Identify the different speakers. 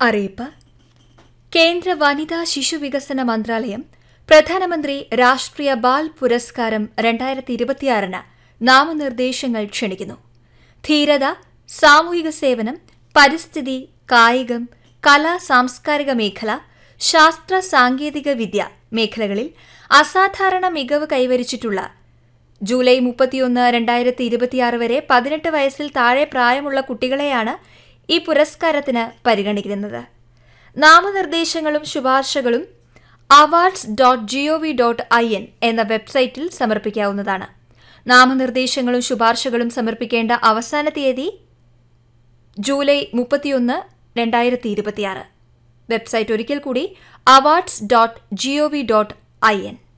Speaker 1: അറിയിപ്പ് കേന്ദ്ര വനിതാ ശിശു വികസന മന്ത്രാലയം പ്രധാനമന്ത്രി രാഷ്ട്രീയ ബാൽ പുരസ്കാരം രണ്ടായിരത്തി ഇരുപത്തിയാറിന് നാമനിർദ്ദേശങ്ങൾ ക്ഷണിക്കുന്നു ധീരത സാമൂഹിക സേവനം പരിസ്ഥിതി കായികം കലാ സാംസ്കാരിക മേഖല ശാസ്ത്ര സാങ്കേതിക വിദ്യ മേഖലകളിൽ അസാധാരണ മികവ് കൈവരിച്ചിട്ടുള്ള ജൂലൈ മുപ്പത്തിയൊന്ന് രണ്ടായിരത്തി ഇരുപത്തിയാറ് വരെ പതിനെട്ട് വയസ്സിൽ താഴെ പ്രായമുള്ള കുട്ടികളെയാണ് ഈ പുരസ്കാരത്തിന് പരിഗണിക്കുന്നത് നാമനിർദ്ദേശങ്ങളും ശുപാർശകളും awards dot GOV dot I N എന്ന വെബ്സൈറ്റിൽ സമർപ്പിക്കാവുന്നതാണ് നാമനിർദ്ദേശങ്ങളും ശുപാർശകളും സമർപ്പിക്കേണ്ട അവസാന തീയതി ജൂലൈ മുപ്പത്തിയൊന്ന് രണ്ടായിരത്തി ഇരുപത്തിയാറ് വെബ്സൈറ്റ് ഒരിക്കൽ കൂടി awards dot GOV dot I N